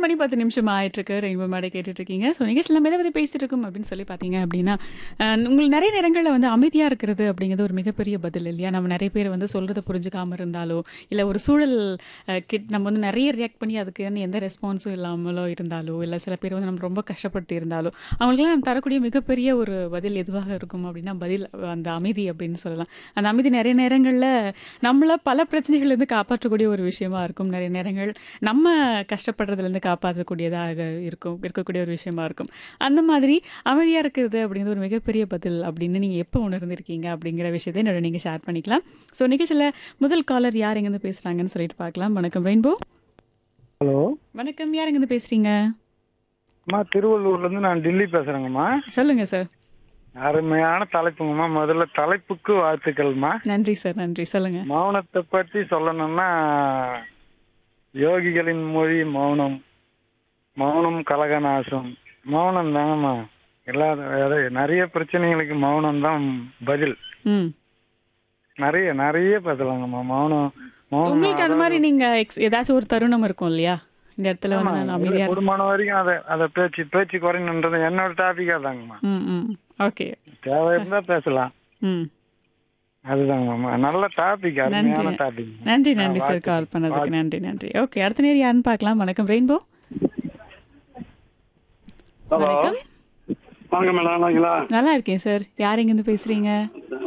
மணி பத்து நிமிஷம் ஆயிட்டு இருக்கு ரெயின்போ மேடை கேட்டுட்டு இருக்கீங்க ஸோ நிகழ்ச்சியில் நம்ம எதை பற்றி பேசிட்டு இருக்கோம் அப்படின்னு சொல்லி பார்த்தீங்க அப்படின்னா அஹ், உங்களுக்கு நிறைய நேரங்களில் வந்து அமைதியாக இருக்கிறது அப்படிங்கிறது ஒரு மிகப்பெரிய பதில் இல்லையா நம்ம நிறைய பேர் வந்து சொல்கிறத புரிஞ்சுக்காம இருந்தாலோ இல்லை ஒரு சூழல் அஹ், கிட் நம்ம வந்து நிறைய ரியாக்ட் பண்ணி அதுக்கு வந்து எந்த ரெஸ்பான்ஸும் இல்லாமலோ இருந்தாலோ இல்லை சில பேர் வந்து நம்ம ரொம்ப கஷ்டப்படுத்தி இருந்தாலோ அவங்களுக்குலாம் நம்ம தரக்கூடிய மிகப்பெரிய ஒரு பதில் எதுவாக இருக்கும் அப்படின்னா பதில் அந்த அமைதி அப்படின்னு சொல்லலாம் அந்த அமைதி நிறைய நேரங்களில் நம்மள பல பிரச்சனைகள்லேருந்து காப்பாற்றக்கூடிய ஒரு விஷயமா இருக்கும் நிறைய நேரங்கள் நம்ம கஷ்டப்படுறதுலேருந்து காப்பாற்றக்கூடியதாக இருக்கும் இருக்கக்கூடிய ஒரு விஷயமா இருக்கும் அந்த மாதிரி அமைதியாக இருக்கிறது அப்படிங்கிறது ஒரு மிகப்பெரிய பதில் அப்படின்னு நீங்கள் எப்போ உணர்ந்திருக்கீங்க அப்படிங்கிற விஷயத்தை என்னோட நீங்கள் ஷேர் பண்ணிக்கலாம் ஸோ நிகழ்ச்சியில் முதல் காலர் யார் எங்கேருந்து பேசுகிறாங்கன்னு சொல்லிட்டு பார்க்கலாம் வணக்கம் ரெயின்போ ஹலோ வணக்கம் யார் எங்கேருந்து பேசுகிறீங்க அம்மா திருவள்ளூர்ல இருந்து நான் டில்லி பேசுறேங்கம்மா சொல்லுங்கள் சார் அருமையான தலைப்புங்கம்மா முதல்ல தலைப்புக்கு வாழ்த்துக்கள்மா நன்றி சார் நன்றி சொல்லுங்கள் மௌனத்தை பற்றி சொல்லணும்னா யோகிகளின் மொழி மௌனம் மௌனம் கலகநாசம் மௌனம் தாங்கம்மா எல்லா அதாவது நிறைய பிரச்சனைகளுக்கு மௌனம் தான் பதில் ம் நிறைய நிறைய பேசலாங்கம்மா மௌனம் மௌனம் உங்களுக்கு அந்த மாதிரி நீங்கள் எக்ஸ் ஏதாச்சும் ஒரு தருணம் இருக்கும் இல்லையா இந்த இடத்துல வந்து நான் அமைதியாக குடும்பம் வரைக்கும் அதை அதை பேச்சு பேச்சு குறையணுன்றது என்னோட டாபிக்கா தாங்கம்மா ம் ம் ஓகே தேவை இருந்தா பேசலாம் ம் அதுதாங்கம்மா நல்ல டாபிக் அருமையான டாபிக் நன்றி நன்றி சார் கால் பண்ணதுக்கு நன்றி நன்றி ஓகே அடுத்த நேரம் யாருன்னு பார்க்கலாம் வணக்கம் ரெயின்போ வணக்கம் வாங்க மேடம் நல்லாங்களா நல்லா இருக்கேன் சார் யார் எங்கேருந்து பேசுறீங்க